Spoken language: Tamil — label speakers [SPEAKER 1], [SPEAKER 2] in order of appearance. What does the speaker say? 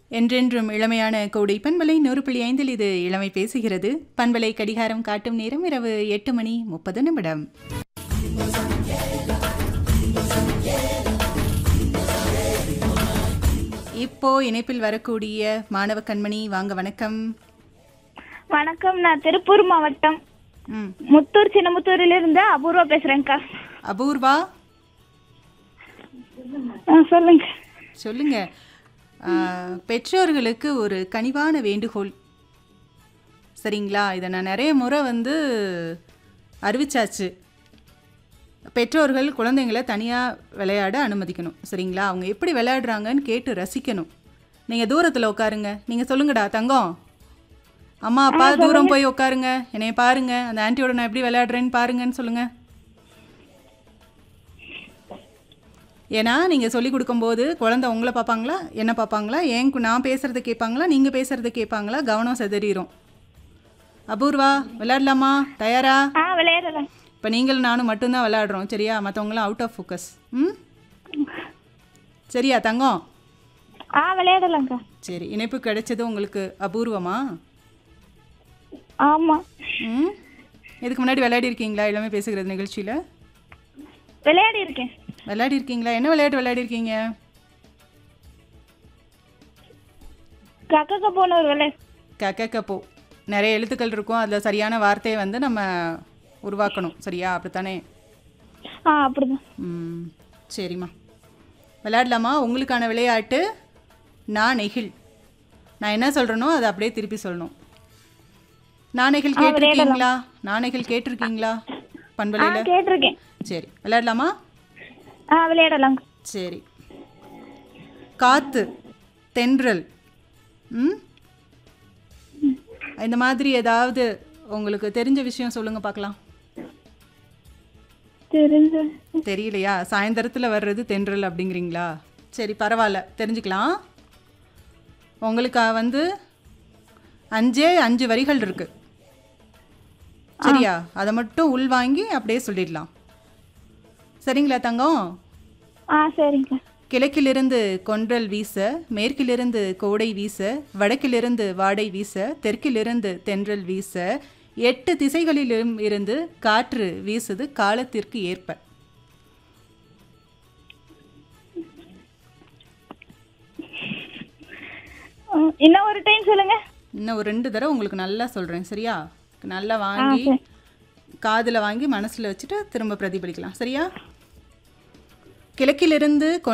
[SPEAKER 1] என்றென்றும் இளமையான கோடை பண்பலை நூறு புள்ளி ஐந்தில் இது இளமை பேசுகிறது பண்பலை கடிகாரம் காட்டும் நேரம் இரவு எட்டு மணி முப்பது நிமிடம் இப்போ இணைப்பில் வரக்கூடிய மாணவ கண்மணி வாங்க வணக்கம்
[SPEAKER 2] வணக்கம் நான் திருப்பூர் மாவட்டம்
[SPEAKER 1] ம்
[SPEAKER 2] முத்தூர் சின்னமுத்தூரில் இருந்து அபூர்வா பேசுறேன்க்கா
[SPEAKER 1] அபூர்வா
[SPEAKER 2] ஆ, சொல்லுங்க
[SPEAKER 1] சொல்லுங்க ஆ, பெற்றோர்களுக்கு ஒரு கனிவான வேண்டுகோள் சரிங்களா இதை நான் நிறைய முறை வந்து அறிவிச்சாச்சு பெற்றோர்கள் குழந்தைங்கள தனியாக விளையாட அனுமதிக்கணும் சரிங்களா அவங்க எப்படி விளையாடுறாங்கன்னு கேட்டு ரசிக்கணும் நீங்கள் தூரத்தில் உட்காருங்க நீங்கள் சொல்லுங்கடா தங்கம் அம்மா அப்பா தூரம் போய் உட்காருங்க என்னைய பாருங்க அந்த ஆன்ட்டியோட நான் எப்படி விளையாடுறேன்னு பாருங்கன்னு சொல்லுங்கள் ஏன்னா நீங்கள் சொல்லி கொடுக்கும்போது குழந்தை உங்களை பார்ப்பாங்களா என்ன பார்ப்பாங்களா ஏன் கு- நான் பேசுகிறத கேட்பாங்களா நீங்கள் பேசுகிறத கேட்பாங்களா கவனம் சிதறிடும் அபூர்வா விளையாடலாமா தயாரா
[SPEAKER 2] ஆ விளையாடலாம்
[SPEAKER 1] இப்போ நீங்களும் நானும் மட்டும்தான் விளையாடுறோம் சரியா மற்றவங்களாம் அவுட் ஆஃப் ஃபோக்கஸ் ம் சரியா தங்கம்
[SPEAKER 2] ஆ விளையாடலாம்க்கா
[SPEAKER 1] சரி இணைப்பு கிடைச்சது உங்களுக்கு அபூர்வமா
[SPEAKER 2] ஆமா
[SPEAKER 1] ம் இதுக்கு முன்னாடி விளையாடி இருக்கீங்களா எல்லாமே பேசுகிறது நிகழ்ச்சியில்
[SPEAKER 2] விளையாடி இருக்கேன்
[SPEAKER 1] விளையாடி இருக்கீங்களா என்ன விளையாட்டு விளையாடி இருக்கீங்க
[SPEAKER 2] கக்கக்க போன ஒரு விளையாடு
[SPEAKER 1] கக்கக்கப்போ நிறைய எழுத்துக்கள் இருக்கும் அதில் சரியான வார்த்தையை வந்து நம்ம உருவாக்கணும் சரியா அப்படித்தானே
[SPEAKER 2] ஆ அப்படிதான்
[SPEAKER 1] ம் சரிம்மா விளையாடலாமா உங்களுக்கான விளையாட்டு நான் நெகிழ் நான் என்ன சொல்கிறேனோ அதை அப்படியே திருப்பி சொல்லணும் நாணைகள் கேட்டிருக்கீங்களா நாணைகள் கேட்டிருக்கீங்களா
[SPEAKER 2] ஆ
[SPEAKER 1] பண்பலையில்
[SPEAKER 2] கேட்டிருக்கேன்
[SPEAKER 1] சரி விளையாடலாமா
[SPEAKER 2] ஆ விளையாடலாம்
[SPEAKER 1] சரி காத்து தென்றல் ம் இந்த மாதிரி ஏதாவது உங்களுக்கு தெரிஞ்ச விஷயம் சொல்லுங்க பார்க்கலாம்
[SPEAKER 2] தெரிஞ்ச
[SPEAKER 1] தெரியலையா சாயந்தரத்தில் வர்றது தென்றல் அப்படிங்கிறீங்களா சரி பரவாயில்ல தெரிஞ்சுக்கலாம் உங்களுக்கு வந்து அஞ்சே அஞ்சு வரிகள் இருக்கு சரியா அதை மட்டும் உள்வாங்கி அப்படியே சொல்லிடலாம் சரிங்களா தங்கம்
[SPEAKER 2] ஆ சரிங்க
[SPEAKER 1] கிழக்கிலிருந்து கொன்றல் வீச மேற்கிலிருந்து கோடை வீச வடக்கிலிருந்து வாடை வீச தெற்கிலிருந்து தென்றல் வீச எட்டு திசைகளிலும் இருந்து காற்று வீசுது காலத்திற்கு ஏற்ப
[SPEAKER 2] ஆ, இன்னும் ஒரு டைம் சொல்லுங்க
[SPEAKER 1] இன்னும் ஒரு ரெண்டு தடவை உங்களுக்கு நல்லா சொல்கிறேன் சரியா நல்லா வாங்கி காதில் வாங்கி மனசில் வச்சுட்டு திரும்ப பிரதிபலிக்கலாம் சரியா கிழக்கிலிருந்து